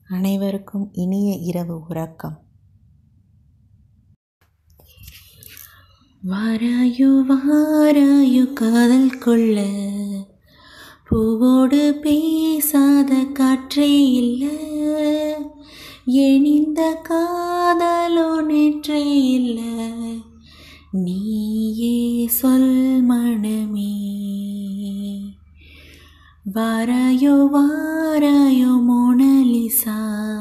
அனைவருக்கும் இனிய இரவு உறக்கம் வாராயோ வாராயோ காதல் கொள்ள பூவோடு பேசாத காற்றே இல்லை எணிந்த காதலோ நேற்றே இல்லை நீயே சொல் மனமே வாராயோ வாராயோ மோனலிசா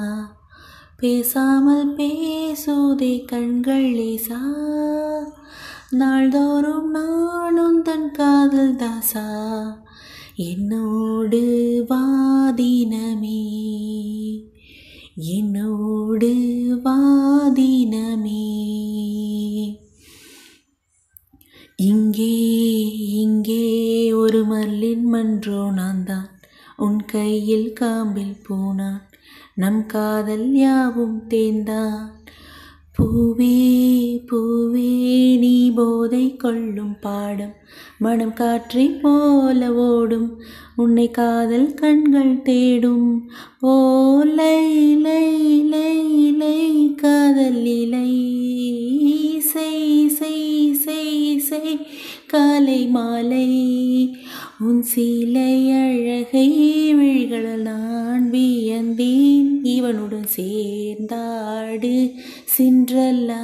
பேசாமல் பேசுதே கண்கள் லேசா நாள்தோறும் நானும் தன் காதல் தாசா என்னோடு வாதினமே என்னோடு வாதினமே இங்கே இங்கே ஒரு மல்லின் மன்றோ நான் தான் உன் கையில் காம்பில் பூனான் நம் காதல் யாவும் தேர்ந்தான் பூவே பூவே நீ போதை கொள்ளும் பாடம் மனம் காற்றை போல ஓடும் உன்னை காதல் கண்கள் தேடும் ஓ லை லை லை லை காதல் இலை செய் செய் செய் செய் காலை மாலை உன் சீலை அழகை விழிகளில் நான் வியந்தேன் இவனுடன் சேர்ந்தாடு சின்றல்லா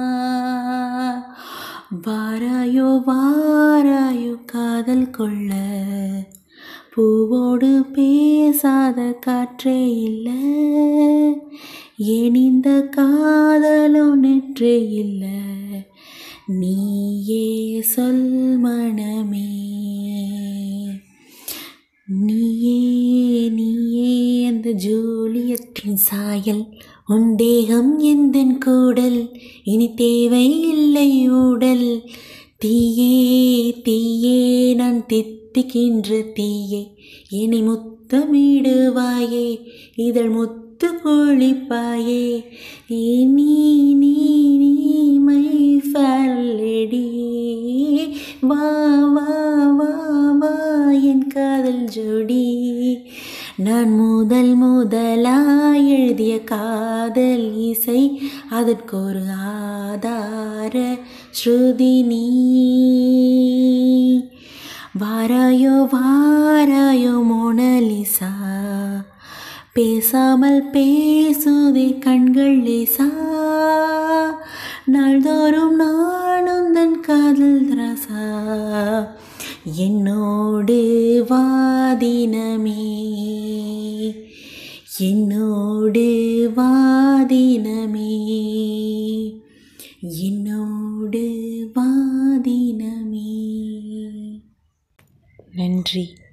வாராயோ வாராயோ காதல் கொள்ள பூவோடு பேசாத காற்றே இல்லை எனிந்த காதலோ நெற்றே இல்லை நீயே சொல் மனமே நீயே நீயே அந்த ஜூலியத்தின் சாயல் உன் தேகம் எந்தன் கூடல் இனி தேவை இல்லை ஊடல் தீயே தீயே நான் தித்திக்கின்ற தீயே இனி முத்தமிடுவாயே இதழ் முத்து பொழிப்பாயே நீ நீ நீ மை ஃபேலடி வா வா வா வா என் காதல் ஜோடி நான் முதல் முதலாய் எழுதிய காதல் இசை அதற்கொரு ஆதார ஸ்ருதி நீ வாராயோ வாராயோ மோனலிசா பேசாமல் பேசுதே கண்கள் லேசா நாள்தோறும் நானும் தன் காதல் ரசா என்னோடு வாதினமே என்னோடு வாதினமே என்னோடு வாதினமே நன்றி